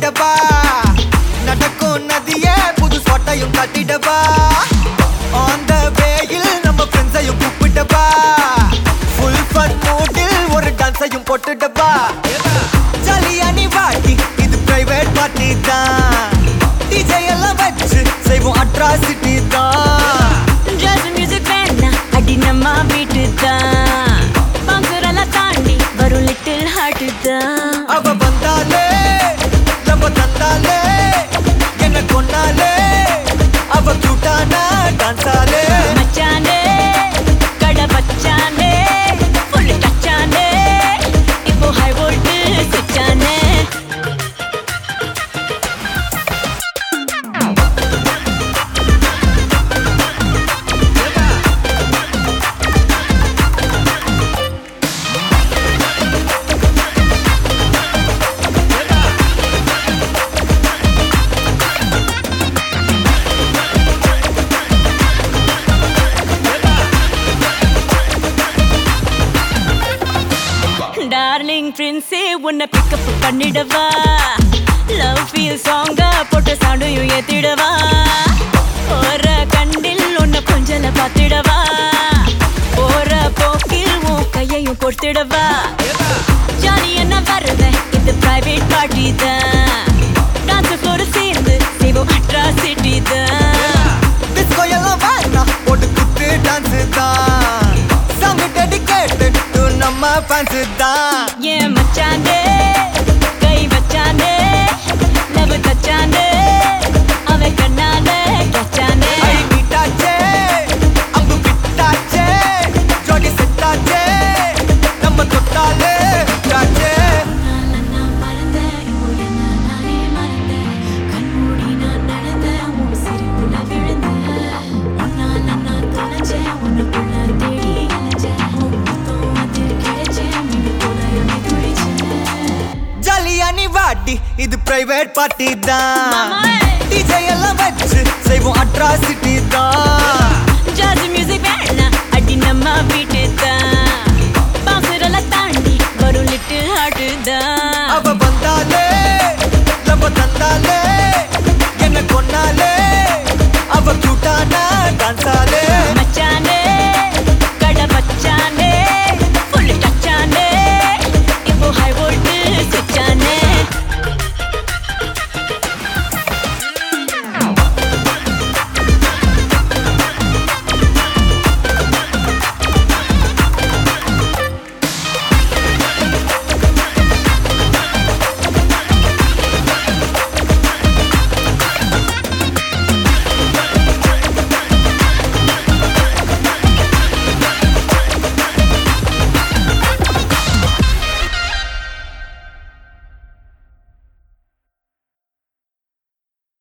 காட்டிடவா நடக்கும் நதியே புது சொட்டையும் கட்டிடவா ஆன் த வேயில் நம்ம ஃப்ரெண்ட்ஸையும் கூப்பிட்டவா ஃபுல் ஃபன் மூடில் ஒரு டான்ஸையும் போட்டுடவா ஜாலியா நீ வாட்டி இது பிரைவேட் பார்ட்டி தான் டிஜே எல்லாம் வச்சு செய்வோம் அட்ராசிட்டி தான் ஜாஸ் மியூசிக் வேண்டாம் அடி நம்ம வீட்டு தான் பங்குரெல்லாம் தாண்டி வரும் லிட்டில் ஹார்ட் தான் அவ வந்தாலே நம்ம தந்தாலே என்ன கொண்டாலே அவ கியூட்டானா டான்ஸாலே மச்சானே கடை வச்சானே ஃபுல் டச்சானே இப்போ ஹை வோல்ட் சுச்சானே டார்லிங் பிரின்ஸே உன்னை பிக்கப் பண்ணிடவா லவ் ஃபீல் சாங்கா போட்ட சவுண்டையும் ஏத்திடவா போற கண்டில் உன்னை கொஞ்சல பார்த்திடவா போற போக்கில் உன் கையையும் கொடுத்திடவா ஜாலி என்ன வருவேன் இது பிரைவேட் பார்ட்டி தான் டான்ஸ் ஃப்ளோர் சேர்ந்து செய்வோம் அட்ராசிட்டி தான் டிஸ்கோ எல்லாம் வேணாம் போட்டு குத்து டான்ஸ் தான் சாங் டெடிகேட்டட் டு நம்ம ஃபேன்ஸ் தான் ஏன் மச்சானே கை வச்சானே லவ் தச்சானே அவன் கண்ணால கச்சானே ஐ மீட்டாச்சே அம்பு விட்டாச்சே ஜோடி செட்டாச்சே நம்ம தொட்டாலே விட்டாச்சே நான் மறந்தேன் உன்னை நானே மறந்தேன் கண்மூடி நான் நடந்தேன் உன் சிரிப்புல விழுந்தேன் உன்னால நான் தொலைஞ்சேன் உன்னுக்குள்ள தேடி அலைஞ்சேன் உன் முத்தம் அதில் கிடைச்சேன் மின்னு போல என்னை துடிச்சேன் ஜாலியா நீ வாட்டி இது பிரைவேட் பார்ட்டி தான் மாமா. டிஜே எல்லாம் வச்சு செய்வோம் அட்ராசிட்டி தான் ஜாஸ் மியூசிக் வேணாம் அடி நம்ம வீட்டு